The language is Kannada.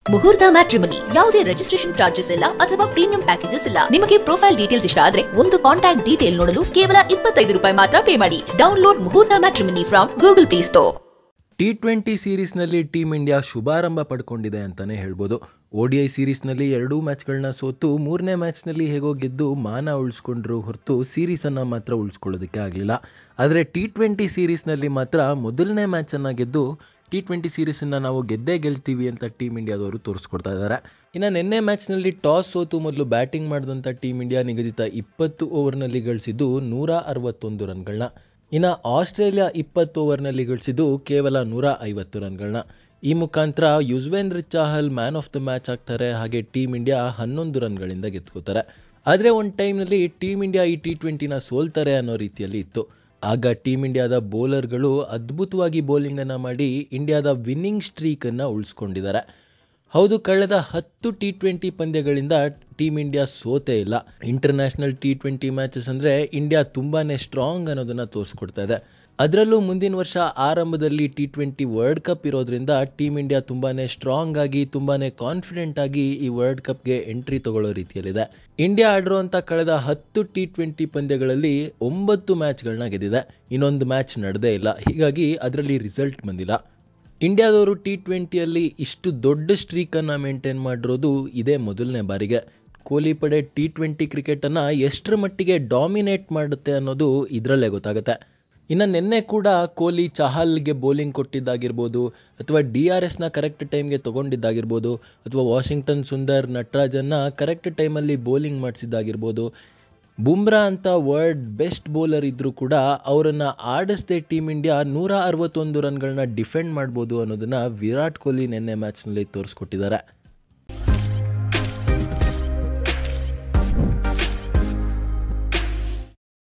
ಮುಹೂರ್ತ ಮ್ಯಾಟ್ರಿಮನಿ ಯಾವುದೇ ರಿಜಿಸ್ಟ್ರೇಷನ್ ಚಾರ್ಜಸ್ ಇಲ್ಲ ಅಥವಾ ಪ್ರೀಮಿಯಂ ಪ್ಯಾಕೇಜಸ್ ಇಲ್ಲ ನಿಮಗೆ ಪ್ರೊಫೈಲ್ ಡೀಟೇಲ್ಸ್ ಇಷ್ಟ ಆದ್ರೆ ಒಂದು ಕಾಂಟ್ಯಾಕ್ಟ್ ಡೀಟೇಲ್ ನೋಡಲು ಕೇವಲ ಇಪ್ಪತ್ತೈದು ರೂಪಾಯಿ ಮಾತ್ರ ಪೇ ಮಾಡಿ download Muhurtha matrimony from Google Play Store T twenty ಸೀರೀಸ್ನಲ್ಲಿ ಟೀಮ್ ಇಂಡಿಯಾ ಶುಭಾರಂಭ ಪಡ್ಕೊಂಡಿದೆ ಅಂತಲೇ ಹೇಳ್ಬೋದು ಒ ಡಿ ಐ ಸೀರೀಸ್ನಲ್ಲಿ ಎರಡೂ ಮ್ಯಾಚ್ಗಳನ್ನ ಸೋತು ಮೂರನೇ ಮ್ಯಾಚ್ನಲ್ಲಿ ಹೇಗೋ ಗೆದ್ದು ಮಾನ ಉಳಿಸ್ಕೊಂಡ್ರು ಹೊರತು ಸೀರೀಸನ್ನು ಮಾತ್ರ ಉಳಿಸ್ಕೊಳ್ಳೋದಕ್ಕೆ ಆಗಲಿಲ್ಲ ಆದರೆ ಟಿ ಟ್ವೆಂಟಿ ಸೀರೀಸ್ನಲ್ಲಿ ಮಾತ್ರ ಮೊದಲನೇ ಮ್ಯಾಚನ್ನು ಗೆದ್ದು ಟಿ ಟ್ವೆಂಟಿ ಸೀರೀಸನ್ನು ನಾವು ಗೆದ್ದೇ ಗೆಲ್ತೀವಿ ಅಂತ ಟೀಮ್ ಇಂಡಿಯಾದವರು ತೋರಿಸ್ಕೊಡ್ತಾ ಇದ್ದಾರೆ ಇನ್ನು ನಿನ್ನೆ ಮ್ಯಾಚ್ನಲ್ಲಿ ಟಾಸ್ ಸೋತು ಮೊದಲು ಬ್ಯಾಟಿಂಗ್ ಮಾಡಿದಂಥ ಟೀಮ್ ಇಂಡಿಯಾ ನಿಗದಿತ ಇಪ್ಪತ್ತು ಓವರ್ನಲ್ಲಿ ಗಳಿಸಿದ್ದು ನೂರ ಅರವತ್ತೊಂದು ರನ್ಗಳನ್ನ ಇನ್ನು ಆಸ್ಟ್ರೇಲಿಯಾ ಇಪ್ಪತ್ತು ಓವರ್ನಲ್ಲಿ ಗಳಿಸಿದ್ದು ಕೇವಲ ನೂರ ಐವತ್ತು ರನ್ಗಳನ್ನ ಈ ಮುಖಾಂತರ Yuzvendra Chahal man of the match ಆಗ್ತಾರೆ ಹಾಗೆ ಟೀಮ್ ಇಂಡಿಯಾ ಹನ್ನೊಂದು ರನ್ಗಳಿಂದ ಗೆದ್ಕೋತಾರೆ ಆದರೆ ಒಂದು ಟೈಮ್ನಲ್ಲಿ ಟೀಮ್ ಇಂಡಿಯಾ ಈ ಟಿ ಟ್ವೆಂಟಿನ ಸೋಲ್ತಾರೆ ಅನ್ನೋ ರೀತಿಯಲ್ಲಿ ಇತ್ತು ಆಗ ಟೀಮ್ ಇಂಡಿಯಾದ ಬೌಲರ್ಗಳು ಅದ್ಭುತವಾಗಿ ಬೌಲಿಂಗನ್ನು ಮಾಡಿ ಇಂಡಿಯಾದ ವಿನ್ನಿಂಗ್ ಸ್ಟ್ರೀಕನ್ನು ಉಳಿಸ್ಕೊಂಡಿದ್ದಾರೆ ಹೌದು ಕಳೆದ ಹತ್ತು ಟಿ ಟ್ವೆಂಟಿ ಪಂದ್ಯಗಳಿಂದ ಟೀಮ್ ಇಂಡಿಯಾ ಸೋತೇ ಇಲ್ಲ ಇಂಟರ್ನ್ಯಾಷನಲ್ ಟಿ ಟ್ವೆಂಟಿ ಮ್ಯಾಚಸ್ ಅಂದರೆ ಇಂಡಿಯಾ ತುಂಬಾ ಸ್ಟ್ರಾಂಗ್ ಅನ್ನೋದನ್ನು ತೋರಿಸ್ಕೊಡ್ತಾ ಇದೆ ಅದರಲ್ಲೂ ಮುಂದಿನ ವರ್ಷ ಆರಂಭದಲ್ಲಿ ಟಿ ಟ್ವೆಂಟಿ ವರ್ಲ್ಡ್ ಕಪ್ ಇರೋದ್ರಿಂದ ಟೀಮ್ ಇಂಡಿಯಾ ತುಂಬಾ ಸ್ಟ್ರಾಂಗ್ ಆಗಿ ತುಂಬಾ ಕಾನ್ಫಿಡೆಂಟ್ ಆಗಿ ಈ ವರ್ಲ್ಡ್ ಕಪ್ಗೆ ಎಂಟ್ರಿ ತಗೊಳ್ಳೋ ರೀತಿಯಲ್ಲಿದೆ ಇಂಡಿಯಾ ಆಡಿರುವಂಥ ಕಳೆದ ಹತ್ತು ಟಿ ಟ್ವೆಂಟಿ ಪಂದ್ಯಗಳಲ್ಲಿ ಒಂಬತ್ತು ಮ್ಯಾಚ್ಗಳನ್ನ ಗೆದ್ದಿದೆ ಇನ್ನೊಂದು ಮ್ಯಾಚ್ ನಡೆದೇ ಇಲ್ಲ ಹೀಗಾಗಿ ಅದರಲ್ಲಿ ರಿಸಲ್ಟ್ ಬಂದಿಲ್ಲ ಇಂಡಿಯಾದವರು ಟಿ ಟ್ವೆಂಟಿಯಲ್ಲಿ ಇಷ್ಟು ದೊಡ್ಡ ಸ್ಟ್ರೀಕನ್ನು ಮೇಂಟೈನ್ ಮಾಡಿರೋದು ಇದೇ ಮೊದಲನೇ ಬಾರಿಗೆ ಕೊಹ್ಲಿ ಪಡೆ ಟಿ ಟ್ವೆಂಟಿ ಕ್ರಿಕೆಟನ್ನು ಎಷ್ಟರ ಮಟ್ಟಿಗೆ ಡಾಮಿನೇಟ್ ಮಾಡುತ್ತೆ ಅನ್ನೋದು ಇದರಲ್ಲೇ ಗೊತ್ತಾಗುತ್ತೆ ಇನ್ನು ನಿನ್ನೆ ಕೂಡ ಕೊಹ್ಲಿ ಚಹಲ್ಗೆ ಬೌಲಿಂಗ್ ಕೊಟ್ಟಿದ್ದಾಗಿರ್ಬೋದು ಅಥವಾ ಡಿ ಆರ್ ಎಸ್ನ ಕರೆಕ್ಟ್ ಟೈಮ್ಗೆ ತೊಗೊಂಡಿದ್ದಾಗಿರ್ಬೋದು ಅಥವಾ ವಾಷಿಂಗ್ಟನ್ ಸುಂದರ್ ನಟರಾಜನ್ನ ಕರೆಕ್ಟ್ ಟೈಮಲ್ಲಿ ಬೌಲಿಂಗ್ ಮಾಡಿಸಿದ್ದಾಗಿರ್ಬೋದು ಬುಮ್ರಾ ಅಂತ ವರ್ಲ್ಡ್ ಬೆಸ್ಟ್ ಬೌಲರ್ ಇದ್ದರೂ ಕೂಡ ಅವರನ್ನು ಆಡಿಸದೆ ಟೀಮ್ ಇಂಡಿಯಾ ನೂರ ಅರವತ್ತೊಂದು ರನ್ಗಳನ್ನ ಡಿಫೆಂಡ್ ಮಾಡ್ಬೋದು ಅನ್ನೋದನ್ನು ವಿರಾಟ್ ಕೊಹ್ಲಿ ನಿನ್ನೆ ಮ್ಯಾಚ್ನಲ್ಲಿ ತೋರಿಸ್ಕೊಟ್ಟಿದ್ದಾರೆ